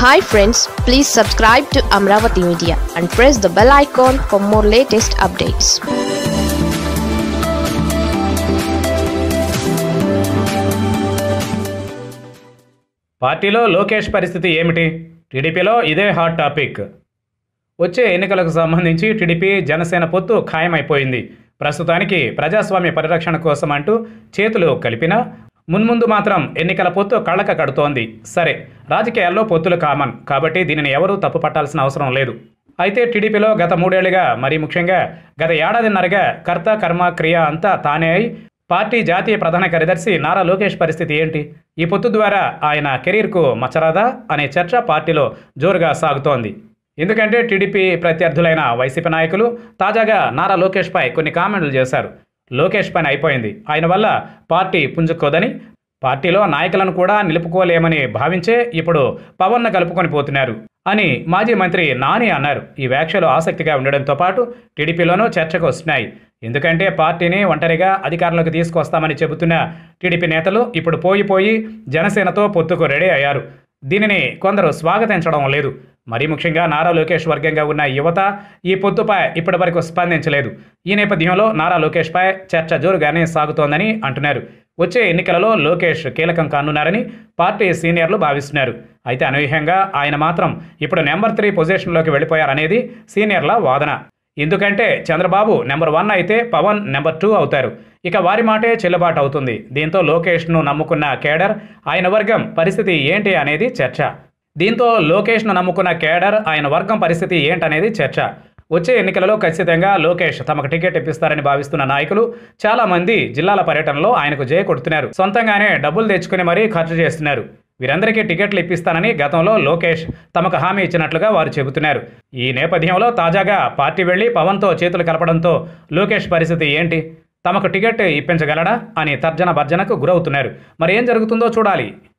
hi friends please subscribe to Amaravati media and press the bell icon for more latest updates పార్టీలో లోకేష్ పరిస్థితి ఏమిటి టీడీపీలో ఇదే హాట్ టాపిక్ వచ్చే ఎన్నికలకు సంబంధించి టీడీపీ జనసేన పొత్తు ఖాయమైపోయింది ప్రస్తుతానికి ప్రజాస్వామ్య పరిరక్షణ కోసం అంటూ చేతులు కలిపినా మున్ముందు మాత్రం ఎన్నికల పొత్తు కళ్ళక కడుతోంది సరే రాజకీయాల్లో పొత్తులు కామన్ కాబట్టి దీనిని ఎవరూ తప్పు పట్టాల్సిన అవసరం లేదు అయితే టీడీపీలో గత మూడేళ్లుగా మరీ ముఖ్యంగా గత ఏడాదిన్నరగా కర్త కర్మ క్రియ అంతా తానే అయి పార్టీ జాతీయ ప్రధాన కార్యదర్శి నారా లోకేష్ పరిస్థితి ఏంటి ఈ పొత్తు ద్వారా ఆయన కెరీర్కు మచ్చరాదా అనే చర్చ పార్టీలో జోరుగా సాగుతోంది ఎందుకంటే టీడీపీ ప్రత్యర్థులైన వైసీపీ నాయకులు తాజాగా నారా లోకేష్పై కొన్ని కామెంట్లు చేశారు లోకేష్ పని అయిపోయింది ఆయన వల్ల పార్టీ పుంజుకోదని పార్టీలో నాయకులను కూడా నిలుపుకోలేమని భావించే ఇప్పుడు పవన్ను కలుపుకొని పోతున్నారు అని మాజీ మంత్రి నాని అన్నారు ఈ వ్యాఖ్యలు ఆసక్తిగా ఉండడంతో పాటు టీడీపీలోనూ చర్చకు వస్తున్నాయి ఎందుకంటే పార్టీని ఒంటరిగా అధికారంలోకి తీసుకొస్తామని చెబుతున్న టీడీపీ నేతలు ఇప్పుడు పోయి పోయి జనసేనతో పొత్తుకు రెడీ అయ్యారు దీనిని కొందరు స్వాగతించడం లేదు మరీ ముఖ్యంగా నారా లోకేష్ వర్గంగా ఉన్న యువత ఈ పొత్తుపై ఇప్పటివరకు స్పందించలేదు ఈ నేపథ్యంలో నారా లోకేష్పై చర్చ జోరుగానే సాగుతోందని అంటున్నారు వచ్చే ఎన్నికలలో లోకేష్ కీలకం కానున్నారని పార్టీ సీనియర్లు భావిస్తున్నారు అయితే అనూహ్యంగా ఆయన మాత్రం ఇప్పుడు నెంబర్ త్రీ పొజిషన్లోకి వెళ్ళిపోయారనేది సీనియర్ల వాదన ఎందుకంటే చంద్రబాబు నెంబర్ వన్ అయితే పవన్ నెంబర్ టూ అవుతారు ఇక వారి మాటే చెల్లుబాటు అవుతుంది దీంతో లోకేష్ను నమ్ముకున్న కేడర్ ఆయన వర్గం పరిస్థితి ఏంటి అనేది చర్చ దీంతో లోకేష్ను నమ్ముకున్న కేడర్ ఆయన వర్గం పరిస్థితి ఏంటనేది చర్చ వచ్చే ఎన్నికలలో ఖచ్చితంగా లోకేష్ తమకు టికెట్ ఇప్పిస్తారని భావిస్తున్న నాయకులు చాలా మంది జిల్లాల పర్యటనలో ఆయనకు జయ కొడుతున్నారు సొంతంగానే డబ్బులు తెచ్చుకుని మరీ ఖర్చు చేస్తున్నారు వీరందరికీ టికెట్లు ఇప్పిస్తానని గతంలో లోకేష్ తమకు హామీ ఇచ్చినట్లుగా వారు చెబుతున్నారు ఈ నేపథ్యంలో తాజాగా పార్టీ వెళ్లి పవన్తో చేతులు కలపడంతో లోకేష్ పరిస్థితి ఏంటి తమకు టికెట్ ఇప్పించగలడా అని తర్జన భర్జనకు గురవుతున్నారు మరి ఏం జరుగుతుందో చూడాలి